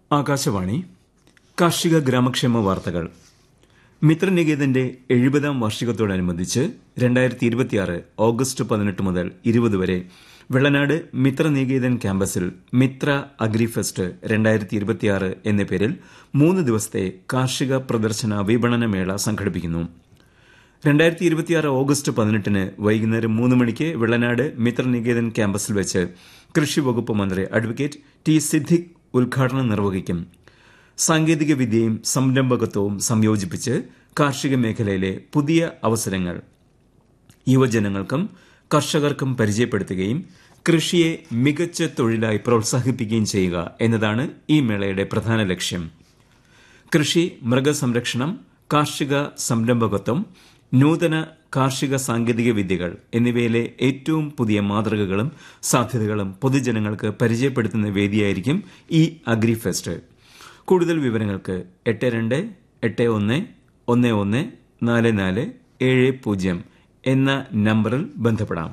ആകാശവാണി കാർഷിക ഗ്രാമക്ഷേമ വാർത്തകൾ മിത്രനികേതന്റെ എഴുപതാം വാർഷികത്തോടനുബന്ധിച്ച് രണ്ടായിരത്തി ഇരുപത്തിയാറ് ഓഗസ്റ്റ് പതിനെട്ട് മുതൽ ഇരുപത് വരെ വെള്ളനാട് മിത്രനികേതൻ ക്യാമ്പസിൽ മിത്ര അഗ്രിഫെസ്റ്റ് രണ്ടായിരത്തി ഇരുപത്തിയാറ് എന്ന പേരിൽ മൂന്ന് ദിവസത്തെ കാർഷിക പ്രദർശന വിപണന മേള സംഘടിപ്പിക്കുന്നു രണ്ടായിരത്തി ഇരുപത്തിയാറ് ഓഗസ്റ്റ് പതിനെട്ടിന് വൈകുന്നേരം മൂന്ന് മണിക്ക് വെള്ളനാട് മിത്രനികേതൻ ക്യാമ്പസിൽ വെച്ച് കൃഷി വകുപ്പ് മന്ത്രി അഡ്വക്കേറ്റ് ടി സിദ്ദിഖ് ഉദ്ഘാടനം നിർവഹിക്കും സാങ്കേതിക വിദ്യയും സംരംഭകത്വവും സംയോജിപ്പിച്ച് കാർഷിക മേഖലയിലെ പുതിയ അവസരങ്ങൾ യുവജനങ്ങൾക്കും കർഷകർക്കും പരിചയപ്പെടുത്തുകയും കൃഷിയെ മികച്ച തൊഴിലായി പ്രോത്സാഹിപ്പിക്കുകയും ചെയ്യുക എന്നതാണ് ഈ മേളയുടെ പ്രധാന ലക്ഷ്യം കൃഷി മൃഗസംരക്ഷണം കാർഷിക സംരംഭകത്വം നൂതന കാർഷിക സാങ്കേതിക വിദ്യകൾ എന്നിവയിലെ ഏറ്റവും പുതിയ മാതൃകകളും സാധ്യതകളും പൊതുജനങ്ങൾക്ക് പരിചയപ്പെടുത്തുന്ന വേദിയായിരിക്കും ഈ അഗ്രിഫെസ്റ്റ് കൂടുതൽ വിവരങ്ങൾക്ക് എട്ട് രണ്ട് എട്ട് ഒന്ന് ഒന്ന് ഒന്ന് നാല് നാല് ഏഴ് പൂജ്യം എന്ന നമ്പറിൽ ബന്ധപ്പെടാം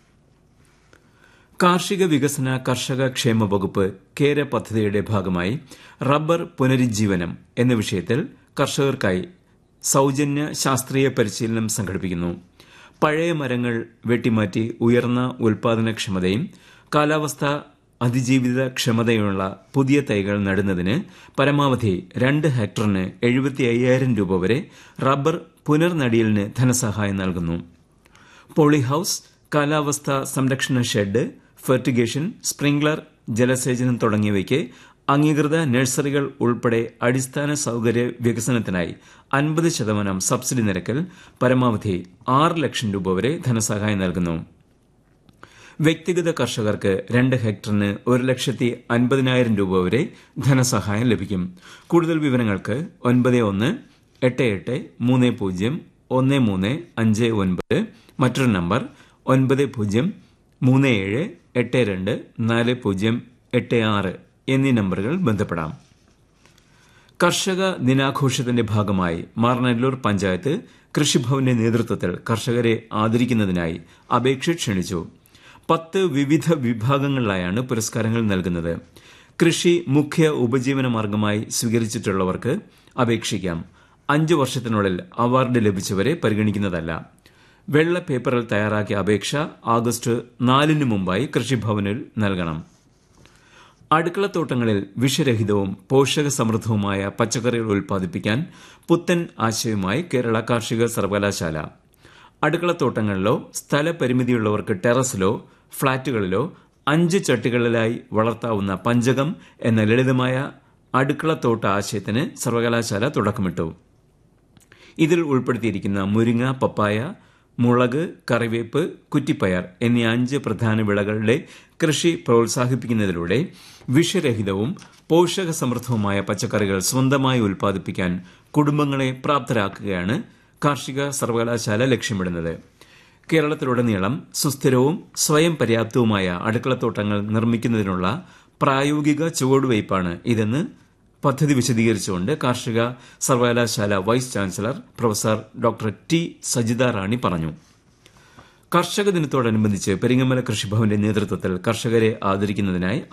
കാർഷിക വികസന കർഷക ക്ഷേമ വകുപ്പ് കേര പദ്ധതിയുടെ ഭാഗമായി റബ്ബർ പുനരുജ്ജീവനം എന്ന വിഷയത്തിൽ കർഷകർക്കായി സൌജന്യ ശാസ്ത്രീയ പരിശീലനം സംഘടിപ്പിക്കുന്നു പഴയ മരങ്ങൾ വെട്ടിമാറ്റി ഉയർന്ന ഉൽപാദനക്ഷമതയും കാലാവസ്ഥ അതിജീവിത ക്ഷമതയുള്ള പുതിയ തൈകൾ നടുന്നതിന് പരമാവധി രണ്ട് ഹെക്ടറിന് എഴുപത്തി അയ്യായിരം രൂപ വരെ റബ്ബർ പുനർനടിയലിന് ധനസഹായം നൽകുന്നു പോളിഹൌസ് കാലാവസ്ഥ സംരക്ഷണ ഷെഡ് ഫെർട്ടിഗേഷൻ സ്പ്രിംഗ്ലർ ജലസേചനം തുടങ്ങിയവയ്ക്ക് അംഗീകൃത നഴ്സറികൾ ഉൾപ്പെടെ അടിസ്ഥാന സൌകര്യ വികസനത്തിനായി അൻപത് ശതമാനം സബ്സിഡി നിരക്കിൽ പരമാവധി ആറ് ലക്ഷം രൂപ വരെ ധനസഹായം നൽകുന്നു വ്യക്തിഗത കർഷകർക്ക് രണ്ട് ഹെക്ടറിന് ഒരു ലക്ഷത്തി അൻപതിനായിരം രൂപ വരെ ധനസഹായം ലഭിക്കും കൂടുതൽ വിവരങ്ങൾക്ക് ഒൻപത് ഒന്ന് എട്ട് എട്ട് മൂന്ന് പൂജ്യം ഒന്ന് മൂന്ന് അഞ്ച് ഒൻപത് മറ്റൊരു നമ്പർ ഒൻപത് പൂജ്യം മൂന്ന് ഏഴ് എട്ട് രണ്ട് നാല് പൂജ്യം എട്ട് ആറ് എന്നീ നമ്പറുകൾ ബന്ധപ്പെടാം കർഷക ദിനാഘോഷത്തിന്റെ ഭാഗമായി മാറനല്ലൂർ പഞ്ചായത്ത് കൃഷിഭവന്റെ നേതൃത്വത്തിൽ കർഷകരെ ആദരിക്കുന്നതിനായി അപേക്ഷ ക്ഷണിച്ചു പത്ത് വിവിധ വിഭാഗങ്ങളിലായാണ് പുരസ്കാരങ്ങൾ നൽകുന്നത് കൃഷി മുഖ്യ ഉപജീവന മാർഗമായി സ്വീകരിച്ചിട്ടുള്ളവർക്ക് അപേക്ഷിക്കാം അഞ്ചു വർഷത്തിനുള്ളിൽ അവാർഡ് ലഭിച്ചവരെ പരിഗണിക്കുന്നതല്ല വെള്ള പേപ്പറിൽ തയ്യാറാക്കിയ അപേക്ഷ ആഗസ്റ്റ് നാലിന് മുമ്പായി കൃഷിഭവനിൽ നൽകണം അടുക്കളത്തോട്ടങ്ങളിൽ വിഷരഹിതവും പോഷക സമൃദ്ധവുമായ പച്ചക്കറികൾ ഉൽപ്പാദിപ്പിക്കാൻ പുത്തൻ ആശയവുമായി കേരള കാർഷിക സർവകലാശാല അടുക്കളത്തോട്ടങ്ങളിലോ സ്ഥലപരിമിതിയുള്ളവർക്ക് ടെറസിലോ ഫ്ളാറ്റുകളിലോ അഞ്ച് ചട്ടികളിലായി വളർത്താവുന്ന പഞ്ചകം എന്ന ലളിതമായ അടുക്കളത്തോട്ട ആശയത്തിന് സർവകലാശാല തുടക്കമിട്ടു ഇതിൽ ഉൾപ്പെടുത്തിയിരിക്കുന്ന മുരിങ്ങ പപ്പായ മുളക് കറിവേപ്പ് കുറ്റിപ്പയർ എന്നീ അഞ്ച് പ്രധാന വിളകളുടെ കൃഷി പ്രോത്സാഹിപ്പിക്കുന്നതിലൂടെ വിഷരഹിതവും പോഷക സമൃദ്ധവുമായ പച്ചക്കറികൾ സ്വന്തമായി ഉൽപ്പാദിപ്പിക്കാൻ കുടുംബങ്ങളെ പ്രാപ്തരാക്കുകയാണ് കാർഷിക സർവകലാശാല ലക്ഷ്യമിടുന്നത് കേരളത്തിലുടനീളം സുസ്ഥിരവും സ്വയം പര്യാപ്തവുമായ അടുക്കളത്തോട്ടങ്ങൾ നിർമ്മിക്കുന്നതിനുള്ള പ്രായോഗിക ചുവടുവയ്പ്പാണ് ഇതെന്ന് പദ്ധതി വിശദീകരിച്ചുകൊണ്ട് കാർഷിക സർവകലാശാല vice chancellor professor doctor T Sajitha Rani പറഞ്ഞു കർഷക ദിനത്തോടനുബന്ധിച്ച് പെരിങ്ങമല കൃഷിഭവന്റെ നേതൃത്വത്തിൽ കർഷകരെ ആദരിക്കുന്നതിനായി